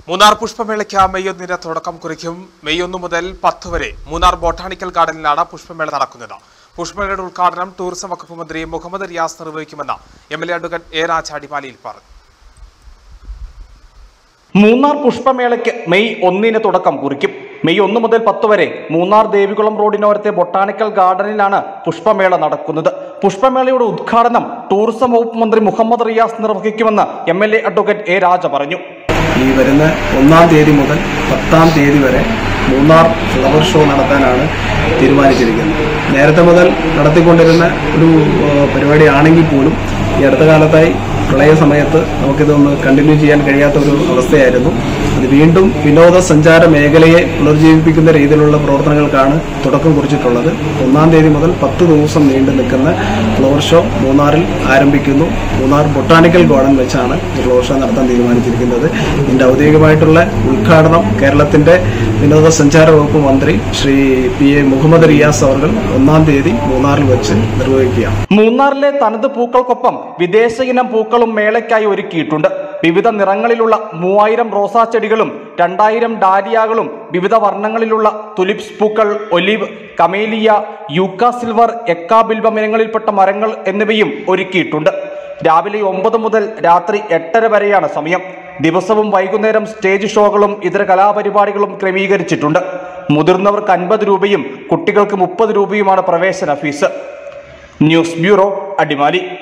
Munnar പുഷ്പമേളയ്ക്ക് May ഒന്നിന് തുടക്കം കുറിക്കും മെയ് ഒന്ന് മുതൽ പത്ത് വരെ മൂന്നാർ ബോട്ടാണിക്കൽ ഗാർഡനിലാണ് പുഷ്പമേള നടക്കുന്നത് പുഷ്പമേളയുടെ ഉദ്ഘാടനം ടൂറിസം വകുപ്പ് മന്ത്രി മുഹമ്മദ് റിയാസ് നിർവഹിക്കുമെന്ന് M L A advocate A Raja അടിമാലിയിൽ പറഞ്ഞു മൂന്നാർ പുഷ്പമേളയ്ക്ക് മെയ് ഒന്നിന് തുടക്കം കുറിക്കും മെയ് ഒന്ന് മുതൽ പത്ത് വരെ മൂന്നാർ ദേവികുളം റോഡിനോരത്തെ ബൊട്ടാണിക്കൽ ഗാർഡനിലാണ് പുഷ്പമേള നടക്കുന്നത് പുഷ്പമേളയുടെ ഉദ്ഘാടനം ടൂറിസം വകുപ്പ് മന്ത്രി മുഹമ്മദ് റിയാസ് നിർവഹിക്കുമെന്ന് M L A advocate A Raja പറഞ്ഞു ഈ വരുന്ന ഒന്നാം തീയതി മുതൽ പത്താം തീയതി വരെ മൂന്നാർ ഫ്ലവർ ഷോ നടത്താനാണ് തീരുമാനിച്ചിരിക്കുന്നത് നേരത്തെ മുതൽ നടത്തിക്കൊണ്ടിരുന്ന ഒരു ഏഹ്, പരിപാടിയാണെങ്കിൽ പോലും ഈ അടുത്ത കാലത്തായി പ്രളയ സമയത്ത് നമുക്കിതൊന്ന് കണ്ടിന്യൂ ചെയ്യാൻ കഴിയാത്ത ഒരു അവസ്ഥയായിരുന്നു അത് വീണ്ടും വിനോദസഞ്ചാര മേഖലയെ പുനർജീവിപ്പിക്കുന്ന രീതിയിലുള്ള പ്രവർത്തനങ്ങൾക്കാണ് തുടക്കം കുറിച്ചിട്ടുള്ളത് ഒന്നാം തീയതി മുതൽ പത്ത് ദിവസം നീണ്ടു നിൽക്കുന്ന ഫ്ലവർ ഷോ മൂന്നാറിൽ ആരംഭിക്കുന്നു മൂന്നാർ ബൊട്ടാണിക്കൽ ഗാർഡൻ വെച്ചാണ് ഈ ഫ്ലവർ ഷോ നടത്താൻ തീരുമാനിച്ചിരിക്കുന്നത് ഇതിന്റെ ഔദ്യോഗികമായിട്ടുള്ള ഉദ്ഘാടനം കേരളത്തിന്റെ വിനോദസഞ്ചാര വകുപ്പ് മന്ത്രി ശ്രീ പി എ മുഹമ്മദ് റിയാസ് അവർ ഒന്നാം തീയതി മൂന്നാറിൽ വെച്ച് നിർവഹിക്കുകയാണ് മൂന്നാറിലെ തനത് പൂക്കൾക്കൊപ്പം വിദേശ ഇനം പൂക്കളും മേളയ്ക്കായി ഒരുക്കിയിട്ടുണ്ട് വിവിധ നിറങ്ങളിലുള്ള മൂവായിരം റോസാ ചെടികളും രണ്ടായിരം ഡാലിയകളും വിവിധ വർണ്ണങ്ങളിലുള്ള തുലിപ്സ് പൂക്കൾ ഒലിവ് കമേലിയ യൂക്ക സിൽവർ എക്ക ബിൽബം ഇനങ്ങളിൽപ്പെട്ട മരങ്ങൾ എന്നിവയും ഒരുക്കിയിട്ടുണ്ട് രാവിലെ ഒമ്പത് മുതൽ രാത്രി എട്ടര വരെയാണ് സമയം ദിവസവും വൈകുന്നേരം സ്റ്റേജ് ഷോകളും ഇതര കലാപരിപാടികളും ക്രമീകരിച്ചിട്ടുണ്ട് മുതിർന്നവർക്ക് അൻപത് രൂപയും കുട്ടികൾക്ക് മുപ്പത് രൂപയുമാണ് പ്രവേശന ഫീസ് ന്യൂസ് ബ്യൂറോ അടിമാലി